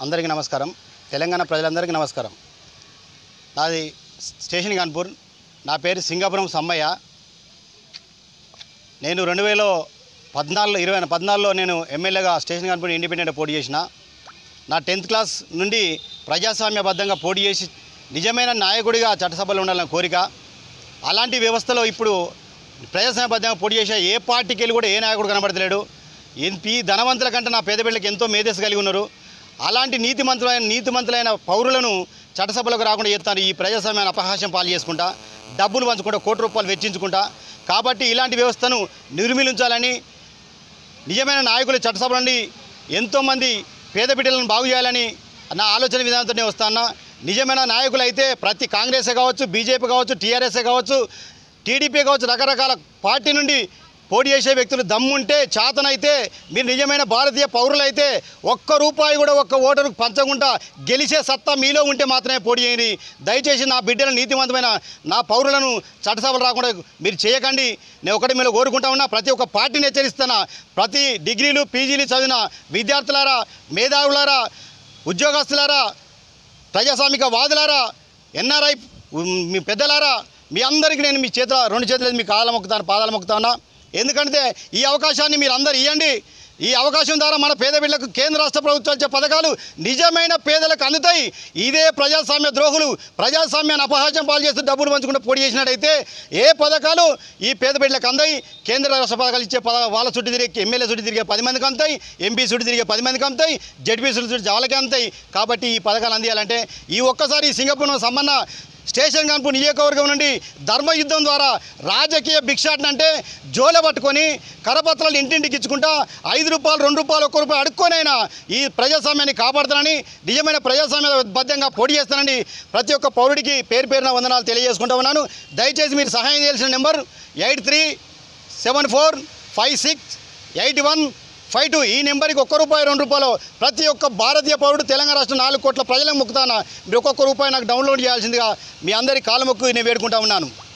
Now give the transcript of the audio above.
అందరికీ నమస్కారం తెలంగాణ ప్రజలందరికీ నమస్కారం నాది స్టేషన్ కాన్పూర్ నా పేరు సింగాపురం సమ్మయ్య నేను రెండు వేల పద్నాలుగు ఇరవై పద్నాలుగులో నేను ఎమ్మెల్యేగా స్టేషన్ కాన్పూర్ ఇండిపెండెంట్ పోటీ చేసిన నా టెన్త్ క్లాస్ నుండి ప్రజాస్వామ్యబద్ధంగా పోటీ చేసి నిజమైన నాయకుడిగా చట్టసభలో ఉండాలని కోరిక అలాంటి వ్యవస్థలో ఇప్పుడు ప్రజాస్వామ్యబద్ధంగా పోటీ చేసే ఏ పార్టీకి వెళ్ళి కూడా ఏ నాయకుడు కనబడతలేడు ఎంపీ ధనవంతుల కంటే నా పేద బిడ్డలకు ఎంతో మేధస్సు కలిగి ఉన్నారు అలాంటి నీతిమంతులైన నీతిమంతులైన పౌరులను చట్టసభలకు రాకుండా చేస్తాను ఈ ప్రజాస్వామ్యాన్ని అపహాస్యం పాలు చేసుకుంటా డబ్బులు పంచుకుంటా కోటి రూపాయలు వెచ్చించుకుంటా కాబట్టి ఇలాంటి వ్యవస్థను నిర్మూలించాలని నిజమైన నాయకులు చట్టసభ నుండి ఎంతోమంది పేద బిడ్డలను బాగు చేయాలని నా ఆలోచన విధానంతో నేను వస్తాను నిజమైన నాయకులు అయితే ప్రతి కాంగ్రెస్ కావచ్చు బీజేపీ కావచ్చు టీఆర్ఎస్ కావచ్చు టీడీపీ కావచ్చు రకరకాల పార్టీ నుండి పోటీ చేసే వ్యక్తులు దమ్ముంటే చేతనైతే మీరు నిజమైన భారతీయ పౌరులైతే ఒక్క రూపాయి కూడా ఒక్క ఓటరు పంచకుండా గెలిచే సత్తా మీలో ఉంటే మాత్రమే పోటీ చేయని దయచేసి నా బిడ్డల నీతివంతమైన నా పౌరులను చట్టసభలు రాకుండా మీరు చేయకండి నేను ఒకటి మీరు కోరుకుంటా ఉన్నా ప్రతి ఒక్క పార్టీని హెచ్చరిస్తున్నా ప్రతి డిగ్రీలు పీజీలు చదివిన విద్యార్థులారా మేధావులారా ఉద్యోగస్తులారా ప్రజాస్వామిక వాదులారా ఎన్ఆర్ఐ మీ పెద్దలారా మీ అందరికీ నేను మీ చేతుల రెండు చేతులు మీ కాళ్ళ మొక్కుతాను పాదాలు మొక్కుతాను ఎందుకంటే ఈ అవకాశాన్ని మీరు అందరు ఇవ్వండి ఈ అవకాశం ద్వారా మన పేద బిడ్డలకు కేంద్ర రాష్ట్ర ప్రభుత్వాలు ఇచ్చే పథకాలు నిజమైన పేదలకు అందుతాయి ఇదే ప్రజాస్వామ్య ద్రోహులు ప్రజాస్వామ్యాన్ని అపహాస్యం పాలు చేస్తూ డబ్బులు పంచుకుంటూ పోటీ చేసినట్టయితే ఏ పథకాలు ఈ పేద బిడ్డలకు అందాయి కేంద్ర రాష్ట్ర పథకాలు ఇచ్చే పథ వాళ్ళ చుట్టూ తిరిగే ఎమ్మెల్యే చుట్టూ తిరిగే పది మందికి అందుతాయి ఎంపీ చుట్టూ తిరిగే పది మందికి అందుతాయి జడ్పీ చుట్టూ వాళ్ళకి అందుతాయి కాబట్టి ఈ పథకాలు అందియాలంటే ఈ ఒక్కసారి సింగపూర్ సంబంధ స్టేషన్ కాన్పూర్ నియోజకవర్గం నుండి ధర్మయుద్ధం ద్వారా రాజకీయ భిక్షాటన అంటే జోలె పట్టుకొని కరపత్రాలు ఇంటింటికి ఇచ్చుకుంటా ఐదు రూపాయలు రెండు రూపాయలు ఒక్క రూపాయి అడుక్కొనైనా ఈ ప్రజాస్వామ్యాన్ని కాపాడుతానని నిజమైన ప్రజాస్వామ్యబద్ధంగా పోటీ చేస్తానని ప్రతి ఒక్క పౌరుడికి పేరు పేరున వందనాలు తెలియజేసుకుంటా ఉన్నాను దయచేసి మీరు సహాయం చేయాల్సిన number eight three seven four five six eight one five two ఈ నెంబర్కి ఒక్క రూపాయి రెండు రూపాయలు ప్రతి ఒక్క భారతీయ పౌరుడు తెలంగాణ రాష్ట్రం నాలుగు కోట్ల ప్రజలకు మొక్కుతానా మీరు ఒక్కొక్క రూపాయి నాకు డౌన్లోడ్ చేయాల్సిందిగా మీ అందరి కాళ్ళ మొక్కు నేను వేడుకుంటా ఉన్నాను